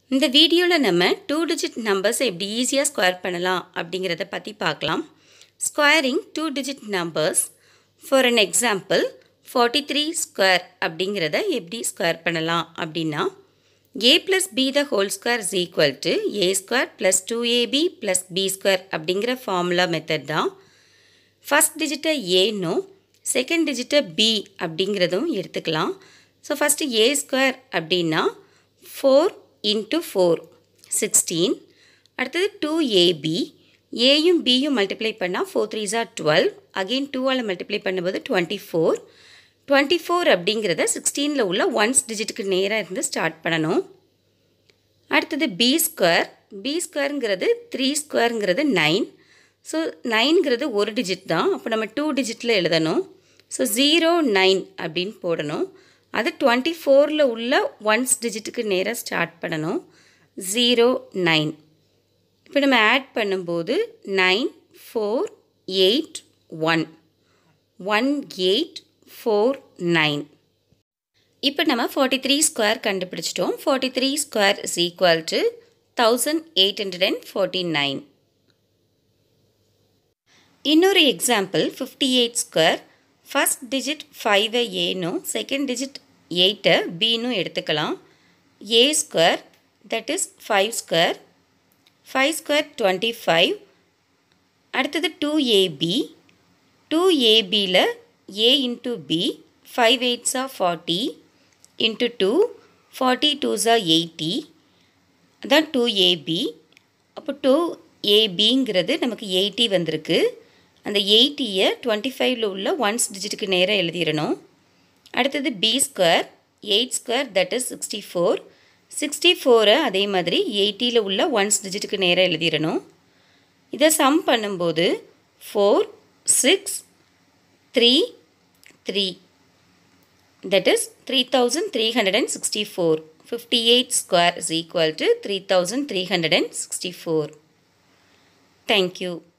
இந்த வீடியோவில் நம்ம டூ டிஜிட் நம்பர்ஸை எப்படி ஈஸியாக ஸ்கொயர் பண்ணலாம் அப்படிங்கிறத பற்றி பார்க்கலாம் squaring two digit numbers for an example forty three square அப்படிங்கிறத எப்படி ஸ்கொயர் பண்ணலாம் அப்படின்னா A plus B the whole square is equal to A square plus two AB plus B square அப்படிங்கிற ஃபார்முலா மெத்தட் தான் ஃபஸ்ட் டிஜிட்டை ஏன்னும் second டிஜிட்டை B அப்படிங்கிறதும் எடுத்துக்கலாம் ஸோ ஃபஸ்ட்டு ஏ ஸ்கொயர் அப்படின்னா ஃபோர் இன்ட்டு ஃபோர் சிக்ஸ்டீன் அடுத்தது டூ ஏபி ஏயும் பியும் மல்டிப்ளை பண்ணால் four three are twelve again டூவால் மல்டிப்ளை பண்ணும்போது டுவெண்ட்டி ஃபோர் டுவெண்ட்டி ஃபோர் அப்படிங்கிறத சிக்ஸ்டீனில் உள்ள ஒன்ஸ் டிஜிட்டுக்கு நேராக இருந்து ஸ்டார்ட் பண்ணணும் அடுத்தது பி ஸ்கொயர் பி ஸ்கொயருங்கிறது த்ரீ ஸ்கொயருங்கிறது நைன் ஸோ நைன்கிறது ஒரு டிஜிட் தான் அப்போ நம்ம டூ டிஜிட்டில் எழுதணும் ஸோ ஜீரோ நைன் அப்படின்னு போடணும் அது டுவெண்ட்டி ஃபோரில் உள்ள ஒன்ஸ் டிஜிட்டுக்கு நேராக ஸ்டார்ட் பண்ணணும் ஜீரோ நைன் இப்போ நம்ம ஆட் பண்ணும்போது nine four eight one one eight four nine இப்போ நம்ம ஃபார்ட்டி த்ரீ ஸ்கொயர் கண்டுபிடிச்சிட்டோம் forty three square is equal to thousand eight hundred and forty nine இன்னொரு example fifty eight square first digit ஃபைவை ஏனும் second digit எயிட்டை பின்னு எடுத்துக்கலாம் A square that is five square five square twenty five அடுத்தது two AB two ஏபியில் A into B five எயிட்ஸா forty into two forty டூஸா எயிட்டி அதான் டூ ஏபி அப்போ டூ ஏபிங்கிறது நமக்கு எயிட்டி வந்திருக்கு அந்த எயிட்டியை டுவெண்ட்டி ஃபைவ்ல உள்ள ஒன்ஸ் டிஜிட்டுக்கு நேராக எழுதிடணும் அடுத்தது B square eight square that is sixty four sixty ஃபோரை அதே மாதிரி எயிட்டியில் உள்ள ஒன்ஸ் டிஜிட்டுக்கு நேராக எழுதிடணும் இதை சம் பண்ணும்போது four six three three that is three thousand three hundred and sixty four fifty eight square is equal to three thousand three hundred and sixty four thank you